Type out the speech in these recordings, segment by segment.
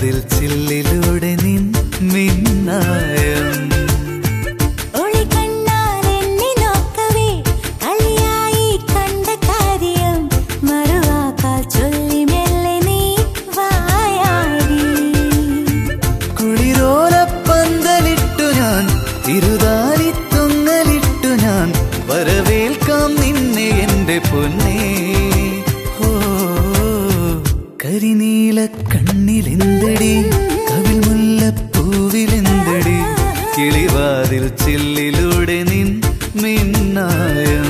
കിളിവാതിൽ ചില്ലിലൂടെ നിൻ മിന്നായം ഒളികണ്ണാൽ എന്നെ നോക്കവേ കളിയായി കണ്ട കാര്യം മറുവാക്കാൽ ചൊല്ലി മെല്ലെ നീ വായാടി കുളിരോലപ്പന്തലിട്ടു ഞാൻ തിരുതാലിത്തൊങ്ങലിട്ടു ഞാൻ വരവേൽക്കാം നിന്നെ എന്റെ പൊന്നേ ഓ കരിനീല കണ്ണിലെന്തടി കവിൽ മുല്ലപ്പൂവിലെന്തടി കിളിവാതിൽ ചില്ലിലൂടെ നിൻ മിന്നായം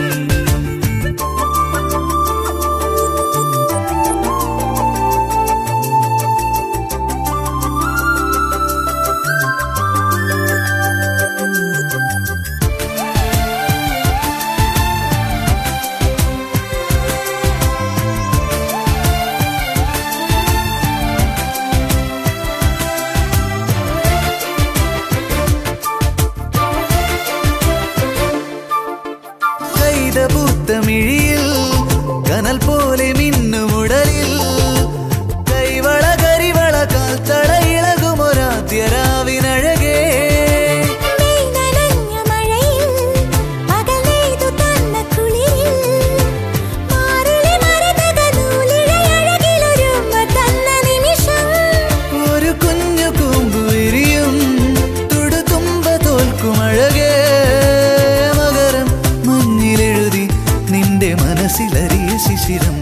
കൈതപൂത്തമിഴിയിൽ കനൽ പോലെ മിന്നുമുടലിൽ കൈവള കരിവള കാൽത്തള ഇളകുമൊരാദ്യരാവിനഴകേ മെയ് നനഞ്ഞ മഴയിൽ പകൽ നെയ്തു തന്ന കുളിരിൽ മാറിലെ മരതക നൂലിഴയഴകിലൊരുമ്മ തന്ന നിമിഷം ഒരു കുഞ്ഞു കൂമ്പു വിരിയും തുടുതുമ്പ തോൽക്കുമഴകേ മകരം മഞ്ഞിലെഴുതി നിന്റെ മനസ്സിലറിയ ശിശിരം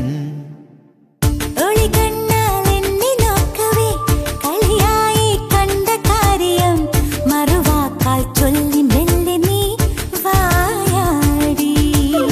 ഒളികണ്ണാൽ എന്നെ നോക്കവേ കളിയായി കണ്ട കാര്യം മറുവാക്കാൽ ചൊല്ലി മെല്ലെ നീ വായാടി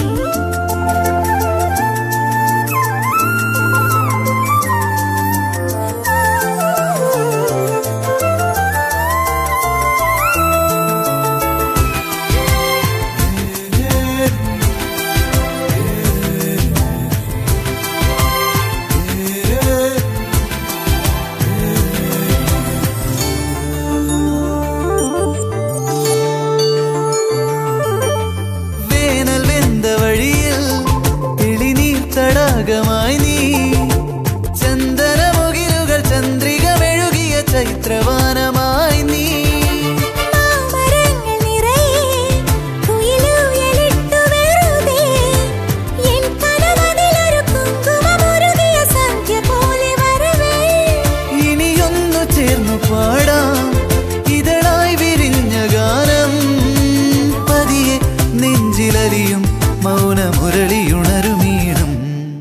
വേനൽ വെന്ത വഴിയിൽ തെളിനീർ തടാകമായി നീ ചന്ദനമുകിലുകൾ ചന്ദ്രിക മെഴുകിയ ചൈത്രവാനമായി നീ മാമരങ്ങൾ നിറയെ കുയിലൂയലിട്ടു വെറുതെ എൻ കനവതിലൊരു കുങ്കുമമുരുകിയ സന്ധ്യ പോലെ വരവേ ഇനിയൊന്നു ചേർന്നു പാടാം ഇതളായി വിരിഞ്ഞ ഗാനം പതിയെ നെഞ്ചിലലിയും മൗനമുരളിയുണരുമീണം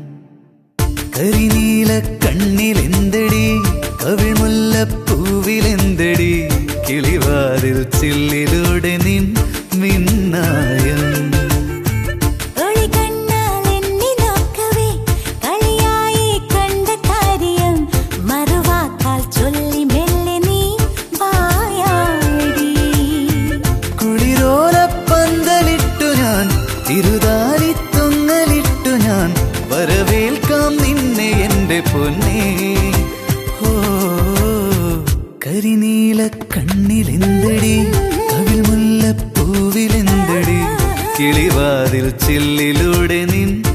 കരിനീല കണ്ണിലെന്തടി കവിൾമുല്ലപ്പൂവിലെന്തടി കിളിവാതിൽ ചില്ലിലൂടെ നിൻ മിന്നായം ഒളികണ്ണാൽ എന്നെ നോക്കവേ കളിയായി കണ്ട കാര്യം മറുവാക്കാൽ ചൊല്ലി മെല്ലെ നീ വായാടി കുളിരോലപ്പന്തലിട്ടു ഞാൻ തിരുതാലിത്തൊങ്ങലിട്ടു ഞാൻ വരവേൽക്കാം നിന്നെ എന്റെ പൊന്നേ ഓ കരിനീല കണ്ണിലെന്തടി കവിൾ മുല്ലപ്പൂവിലെന്തടി കിളിവാതിൽ ചില്ലിലൂടെ നിൻ